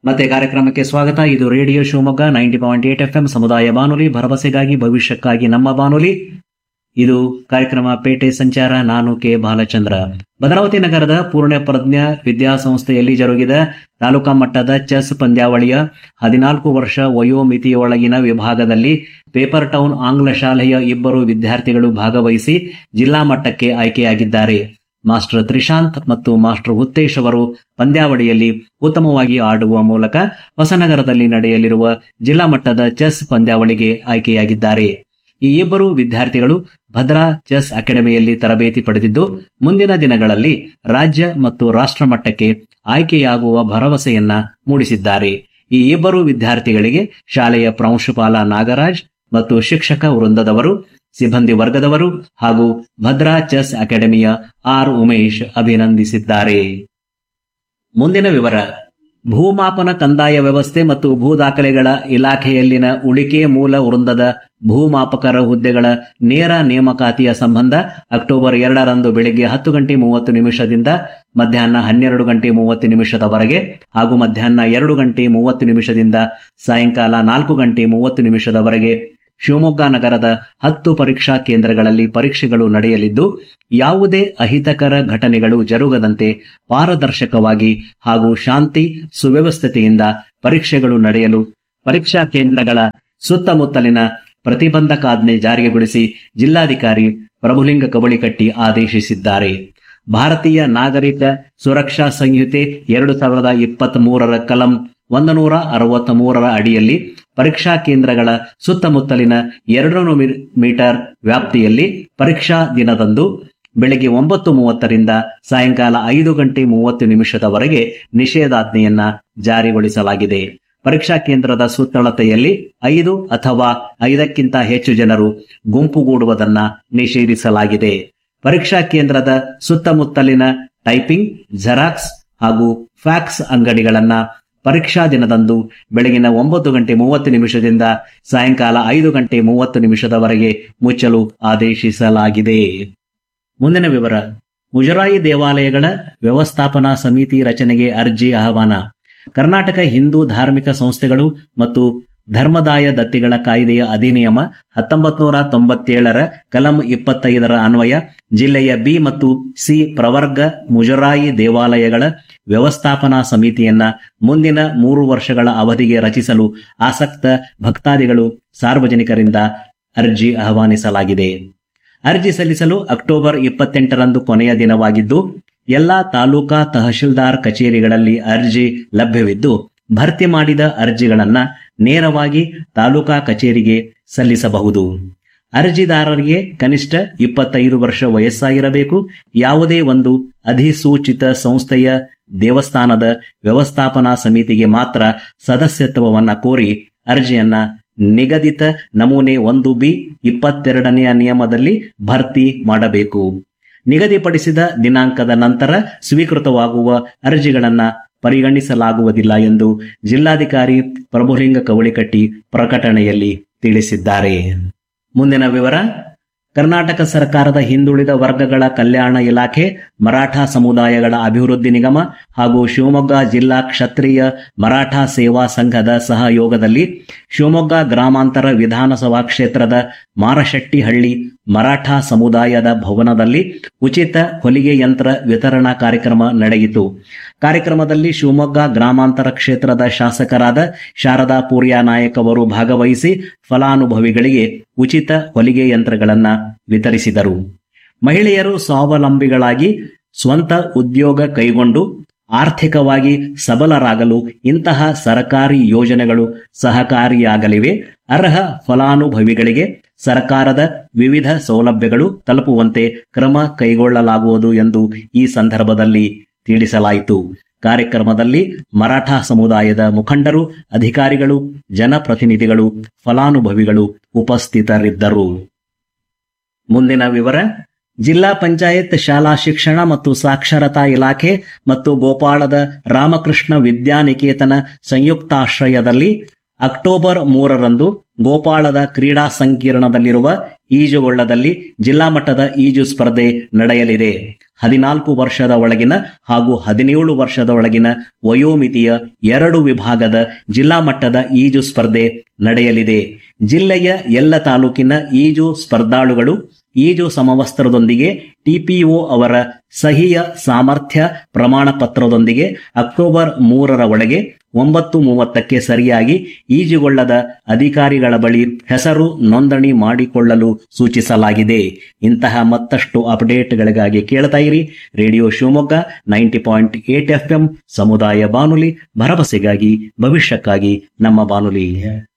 ಮತ್ತೆ ಕಾರ್ಯಕ್ರಮಕ್ಕೆ ಸ್ವಾಗತ ಇದು radio Shivamogga ninety point eight F M ಸಮುದಾಯ ಬಾನುಲಿ ಭರವಸೆಗಾಗಿ ಭವಿಷ್ಯಕ್ಕಾಗಿ ನಮ್ಮ ಬಾನುಲಿ ಇದು ಕಾರ್ಯಕ್ರಮ ಪೇಟೆ ಸಂಚಾರ ನಾನು ಕೆ ಬಾಲಚಂದ್ರ ಭದ್ರಾವತಿ ನಗರದ ಪೂರ್ಣ ಪ್ರಜ್ಞಾ ವಿದ್ಯಾಸಂಸ್ಥೆಯಲ್ಲಿ ಜರುಗಿದ ತಾಲೂಕಾ ಮಟ್ಟದ ಚೆಸ್ ಪಂದ್ಯಾವಳಿಯ ಹದಿನಾಲ್ಕು ವರ್ಷ ವಯೋಮಿತಿಯೊಳಗಿನ ವಿಭಾಗದಲ್ಲಿ ಪೇಪರ್ ಟೌನ್ ಆಂಗ್ಲ ಶಾಲೆಯ ಇಬ್ಬರು ವಿದ್ಯಾರ್ಥಿಗಳು ಭಾಗವಹಿಸಿ ಜಿಲ್ಲಾ ಮಟ್ಟಕ್ಕೆ ಆಯ್ಕೆಯಾಗಿದ್ದಾರೆ ಮಾಸ್ಟರ್ ತ್ರಿಶಾಂತ್ ಮತ್ತು ಮಾಸ್ಟರ್ ಹುತ್ತೇಶ್ ಅವರು ಪಂದ್ಯಾವಳಿಯಲ್ಲಿ ಉತ್ತಮವಾಗಿ ಆಡುವ ಮೂಲಕ ಹೊಸನಗರದಲ್ಲಿ ನಡೆಯಲಿರುವ ಜಿಲ್ಲಾ ಮಟ್ಟದ ಚೆಸ್ ಪಂದ್ಯಾವಳಿಗೆ ಆಯ್ಕೆಯಾಗಿದ್ದಾರೆ ಈ ಇಬ್ಬರು ವಿದ್ಯಾರ್ಥಿಗಳು ಭದ್ರಾ ಚೆಸ್ ಅಕಾಡೆಮಿಯಲ್ಲಿ ತರಬೇತಿ ಪಡೆದಿದ್ದು ಮುಂದಿನ ದಿನಗಳಲ್ಲಿ ರಾಜ್ಯ ಮತ್ತು ರಾಷ್ಟ್ರ ಮಟ್ಟಕ್ಕೆ ಆಯ್ಕೆಯಾಗುವ ಭರವಸೆಯನ್ನ ಮೂಡಿಸಿದ್ದಾರೆ ಈ ಇಬ್ಬರು ವಿದ್ಯಾರ್ಥಿಗಳಿಗೆ ಶಾಲೆಯ ಪ್ರಾಂಶುಪಾಲ ನಾಗರಾಜ್ ಮತ್ತು ಶಿಕ್ಷಕ ವೃಂದದವರು ಸಿಬ್ಬಂದಿ ವರ್ಗದವರು ಹಾಗೂ ಭದ್ರಾ ಚೆಸ್ ಅಕಾಡೆಮಿಯ ಆರ್ ಉಮೇಶ್ ಅಭಿನಂದಿಸಿದ್ದಾರೆ ಮುಂದಿನ ವಿವರ ಭೂಮಾಪನ ಕಂದಾಯ ವ್ಯವಸ್ಥೆ ಮತ್ತು ಭೂ ದಾಖಲೆಗಳ ಇಲಾಖೆಯಲ್ಲಿನ ಉಳಿಕೆ ಮೂಲ ವೃಂದದ ಭೂಮಾಪಕರ ಹುದ್ದೆಗಳ ನೇರ ನೇಮಕಾತಿಯ ಸಂಬಂಧ ಅಕ್ಟೋಬರ್ ಎರಡರಂದು ಬೆಳಿಗ್ಗೆ ಹತ್ತು ಗಂಟೆ ಮೂವತ್ತು ನಿಮಿಷದಿಂದ ಮಧ್ಯಾಹ್ನ ಹನ್ನೆರಡು ಗಂಟೆ ಮೂವತ್ತು ನಿಮಿಷದವರೆಗೆ ಹಾಗೂ ಮಧ್ಯಾಹ್ನ ಎರಡು ಗಂಟೆ ಮೂವತ್ತು ನಿಮಿಷದಿಂದ ಸಾಯಂಕಾಲ ನಾಲ್ಕು ಗಂಟೆ ಮೂವತ್ತು ನಿಮಿಷದವರೆಗೆ ಶಿವಮೊಗ್ಗ ನಗರದ ಹತ್ತು ಪರೀಕ್ಷಾ ಕೇಂದ್ರಗಳಲ್ಲಿ ಪರೀಕ್ಷೆಗಳು ನಡೆಯಲಿದ್ದು ಯಾವುದೇ ಅಹಿತಕರ ಘಟನೆಗಳು ಜರುಗದಂತೆ ಪಾರದರ್ಶಕವಾಗಿ ಹಾಗೂ ಶಾಂತಿ ಸುವ್ಯವಸ್ಥತೆಯಿಂದ ಪರೀಕ್ಷೆಗಳು ನಡೆಯಲು ಪರೀಕ್ಷಾ ಕೇಂದ್ರಗಳ ಸುತ್ತಮುತ್ತಲಿನ ಪ್ರತಿಬಂಧಕಾಜ್ಞೆ ಜಾರಿಗೊಳಿಸಿ ಜಿಲ್ಲಾಧಿಕಾರಿ ಪ್ರಭುಲಿಂಗ ಕಬಳಿಕಟ್ಟಿ ಆದೇಶಿಸಿದ್ದಾರೆ ಭಾರತೀಯ ನಾಗರಿಕ ಸುರಕ್ಷಾ ಸಂಹಿತೆ ಎರಡು ಸಾವಿರದ ಇಪ್ಪತ್ತ್ ಮೂರರ ಕಲಂ ಒಂದು ನೂರ ಅರವತ್ತ್ ಮೂರರ ಅಡಿಯಲ್ಲಿ ಪರೀಕ್ಷಾ ಕೇಂದ್ರಗಳ ಸುತ್ತಮುತ್ತಲಿನ ಎರಡು ಮೀಟರ್ ವ್ಯಾಪ್ತಿಯಲ್ಲಿ ಪರೀಕ್ಷಾ ದಿನದಂದು ಬೆಳಗ್ಗೆ ಒಂಬತ್ತು ಮೂವತ್ತರಿಂದ ಸಾಯಂಕಾಲ ಐದು ಗಂಟೆ ಮೂವತ್ತು ನಿಮಿಷದವರೆಗೆ ನಿಷೇಧಾಜ್ಞೆಯನ್ನ ಜಾರಿಗೊಳಿಸಲಾಗಿದೆ ಪರೀಕ್ಷಾ ಕೇಂದ್ರದ ಸುತ್ತಳತೆಯಲ್ಲಿ ಐದು ಅಥವಾ ಐದಕ್ಕಿಂತ ಹೆಚ್ಚು ಜನರು ಗುಂಪುಗೂಡುವುದನ್ನ ನಿಷೇಧಿಸಲಾಗಿದೆ ಪರೀಕ್ಷಾ ಕೇಂದ್ರದ ಸುತ್ತಮುತ್ತಲಿನ ಟೈಪಿಂಗ್ ಜೆರಾಕ್ಸ್ ಹಾಗೂ ಫ್ಯಾಕ್ಸ್ ಅಂಗಡಿಗಳನ್ನ ಪರೀಕ್ಷಾ ದಿನದಂದು ಬೆಳಗಿನ ಒಂಬತ್ತು ಗಂಟೆ ಮೂವತ್ತು ನಿಮಿಷದಿಂದ ಸಾಯಂಕಾಲ ಐದು ಗಂಟೆ ಮೂವತ್ತು ನಿಮಿಷದವರೆಗೆ ಮುಚ್ಚಲು ಆದೇಶಿಸಲಾಗಿದೆ ಮುಂದಿನ ವಿವರ ಮುಜರಾಯಿ ದೇವಾಲಯಗಳ ವ್ಯವಸ್ಥಾಪನಾ ಸಮಿತಿ ರಚನೆಗೆ ಅರ್ಜಿ ಆಹ್ವಾನ ಕರ್ನಾಟಕ ಹಿಂದೂ ಧಾರ್ಮಿಕ ಸಂಸ್ಥೆಗಳು ಮತ್ತು ಧರ್ಮದಾಯ ದತ್ತಿಗಳ ಕಾಯ್ದೆಯ ಅಧಿನಿಯಮ ಹತ್ತೊಂಬತ್ ನೂರ ತೊಂಬತ್ತೇಳರ ಕಲಂ ಇಪ್ಪತ್ತೈದರ ಅನ್ವಯ ಜಿಲ್ಲೆಯ ಬಿ ಮತ್ತು ಸಿ ಪ್ರವರ್ಗ ಮುಜರಾಯಿ ದೇವಾಲಯಗಳ ವ್ಯವಸ್ಥಾಪನಾ ಸಮಿತಿಯನ್ನ ಮುಂದಿನ ಮೂರು ವರ್ಷಗಳ ಅವಧಿಗೆ ರಚಿಸಲು ಆಸಕ್ತ ಭಕ್ತಾದಿಗಳು ಸಾರ್ವಜನಿಕರಿಂದ ಅರ್ಜಿ ಆಹ್ವಾನಿಸಲಾಗಿದೆ ಅರ್ಜಿ ಸಲ್ಲಿಸಲು ಅಕ್ಟೋಬರ್ ಇಪ್ಪತ್ತೆಂಟರಂದು ಕೊನೆಯ ದಿನವಾಗಿದ್ದು ಎಲ್ಲಾ ತಾಲೂಕಾ ತಹಶೀಲ್ದಾರ್ ಕಚೇರಿಗಳಲ್ಲಿ ಅರ್ಜಿ ಲಭ್ಯವಿದ್ದು ಭರ್ತಿ ಮಾಡಿದ ಅರ್ಜಿಗಳನ್ನ ನೇರವಾಗಿ ತಾಲೂಕಾ ಕಚೇರಿಗೆ ಸಲ್ಲಿಸಬಹುದು ಅರ್ಜಿದಾರರಿಗೆ ಕನಿಷ್ಠ ಇಪ್ಪತ್ತೈದು ವರ್ಷ ವಯಸ್ಸಾಗಿರಬೇಕು ಯಾವುದೇ ಒಂದು ಅಧಿಸೂಚಿತ ಸಂಸ್ಥೆಯ ದೇವಸ್ಥಾನದ ವ್ಯವಸ್ಥಾಪನಾ ಸಮಿತಿಗೆ ಮಾತ್ರ ಸದಸ್ಯತ್ವವನ್ನ ಕೋರಿ ಅರ್ಜಿಯನ್ನ ನಿಗದಿತ ನಮೂನೆ ಒಂದು ಬಿ ಇಪ್ಪತ್ತೆರಡನೆಯ ನಿಯಮದಲ್ಲಿ ಭರ್ತಿ ಮಾಡಬೇಕು ನಿಗದಿಪಡಿಸಿದ ದಿನಾಂಕದ ನಂತರ ಸ್ವೀಕೃತವಾಗುವ ಅರ್ಜಿಗಳನ್ನ ಪರಿಗಣಿಸಲಾಗುವುದಿಲ್ಲ ಎಂದು ಜಿಲ್ಲಾಧಿಕಾರಿ ಪ್ರಭುಲಿಂಗ ಕವಳಿಕಟ್ಟಿ ಪ್ರಕಟಣೆಯಲ್ಲಿ ತಿಳಿಸಿದ್ದಾರೆ ಮುಂದಿನ ವಿವರ ಕರ್ನಾಟಕ ಸರ್ಕಾರದ ಹಿಂದುಳಿದ ವರ್ಗಗಳ ಕಲ್ಯಾಣ ಇಲಾಖೆ ಮರಾಠ ಸಮುದಾಯಗಳ ಅಭಿವೃದ್ಧಿ ನಿಗಮ ಹಾಗೂ ಶಿವಮೊಗ್ಗ ಜಿಲ್ಲಾ ಕ್ಷತ್ರಿಯ ಮರಾಠ ಸೇವಾ ಸಂಘದ ಸಹಯೋಗದಲ್ಲಿ ಶಿವಮೊಗ್ಗ ಗ್ರಾಮಾಂತರ ವಿಧಾನಸಭಾ ಕ್ಷೇತ್ರದ ಮಾರಶೆಟ್ಟಿಹಳ್ಳಿ ಮರಾಠ ಸಮುದಾಯದ ಭವನದಲ್ಲಿ ಉಚಿತ ಹೊಲಿಗೆ ಯಂತ್ರ ವಿತರಣಾ ಕಾರ್ಯಕ್ರಮ ನಡೆಯಿತು ಕಾರ್ಯಕ್ರಮದಲ್ಲಿ ಶಿವಮೊಗ್ಗ ಗ್ರಾಮಾಂತರ ಕ್ಷೇತ್ರದ ಶಾಸಕರಾದ ಶಾರದಾ ಪೂರ್ಯ ನಾಯಕ್ ಅವರು ಭಾಗವಹಿಸಿ ಫಲಾನುಭವಿಗಳಿಗೆ ಉಚಿತ ಹೊಲಿಗೆ ಯಂತ್ರಗಳನ್ನ ವಿತರಿಸಿದರು ಮಹಿಳೆಯರು ಸ್ವಾವಲಂಬಿಗಳಾಗಿ ಸ್ವಂತ ಉದ್ಯೋಗ ಕೈಗೊಂಡು ಆರ್ಥಿಕವಾಗಿ ಸಬಲರಾಗಲು ಇಂತಹ ಸರಕಾರಿ ಯೋಜನೆಗಳು ಸಹಕಾರಿಯಾಗಲಿವೆ ಅರ್ಹ ಫಲಾನುಭವಿಗಳಿಗೆ ಸರ್ಕಾರದ ವಿವಿಧ ಸೌಲಭ್ಯಗಳು ತಲುಪುವಂತೆ ಕ್ರಮ ಕೈಗೊಳ್ಳಲಾಗುವುದು ಎಂದು ಈ ಸಂದರ್ಭದಲ್ಲಿ ತಿಳಿಸಲಾಯಿತು ಕಾರ್ಯಕ್ರಮದಲ್ಲಿ ಮರಾಠ ಸಮುದಾಯದ ಮುಖಂಡರು ಅಧಿಕಾರಿಗಳು ಜನಪ್ರತಿನಿಧಿಗಳು ಫಲಾನುಭವಿಗಳು ಉಪಸ್ಥಿತರಿದ್ದರು ಮುಂದಿನ ವಿವರ ಜಿಲ್ಲಾ ಪಂಚಾಯತ್ ಶಾಲಾ ಶಿಕ್ಷಣ ಮತ್ತು ಸಾಕ್ಷರತಾ ಇಲಾಖೆ ಮತ್ತು ಗೋಪಾಳದ ರಾಮಕೃಷ್ಣ ವಿದ್ಯಾನಿಕೇತನ ಸಂಯುಕ್ತಾಶ್ರಯದಲ್ಲಿ ಅಕ್ಟೋಬರ್ ಮೂರರಂದು ಗೋಪಾಳದ ಕ್ರೀಡಾ ಸಂಕೀರ್ಣದಲ್ಲಿರುವ ಈಜುಗೊಳ್ಳದಲ್ಲಿ ಜಿಲ್ಲಾ ಮಟ್ಟದ ಈಜು ಸ್ಪರ್ಧೆ ನಡೆಯಲಿದೆ ಹದಿನಾಲ್ಕು ವರ್ಷದ ಒಳಗಿನ ಹಾಗೂ ಹದಿನೇಳು ವರ್ಷದ ಒಳಗಿನ ವಯೋಮಿತಿಯ ಎರಡು ವಿಭಾಗದ ಜಿಲ್ಲಾ ಮಟ್ಟದ ಈಜು ಸ್ಪರ್ಧೆ ನಡೆಯಲಿದೆ ಜಿಲ್ಲೆಯ ಎಲ್ಲ ತಾಲೂಕಿನ ಈಜು ಸ್ಪರ್ಧಾಳುಗಳು ಈಜು ಸಮವಸ್ತ್ರದೊಂದಿಗೆ ಟಿಪಿಒ ಅವರ ಸಹಿಯ ಸಾಮರ್ಥ್ಯ ಪ್ರಮಾಣ ಪತ್ರದೊಂದಿಗೆ ಅಕ್ಟೋಬರ್ ಮೂರರ ಒಳಗೆ ಒಂಬತ್ತು ಮೂವತ್ತಕ್ಕೆ ಸರಿಯಾಗಿ ಈಜುಗೊಳ್ಳದ ಅಧಿಕಾರಿಗಳ ಬಳಿ ಹೆಸರು ನೋಂದಣಿ ಮಾಡಿಕೊಳ್ಳಲು ಸೂಚಿಸಲಾಗಿದೆ ಇಂತಹ ಮತ್ತಷ್ಟು ಅಪ್ಡೇಟ್ಗಳಿಗಾಗಿ ಕೇಳ್ತಾ ಇರಿ radio Shivamogga ninety point eight F ಸಮುದಾಯ ಬಾನುಲಿ ಭರವಸೆಗಾಗಿ ಭವಿಷ್ಯಕ್ಕಾಗಿ ನಮ್ಮ ಬಾನುಲಿ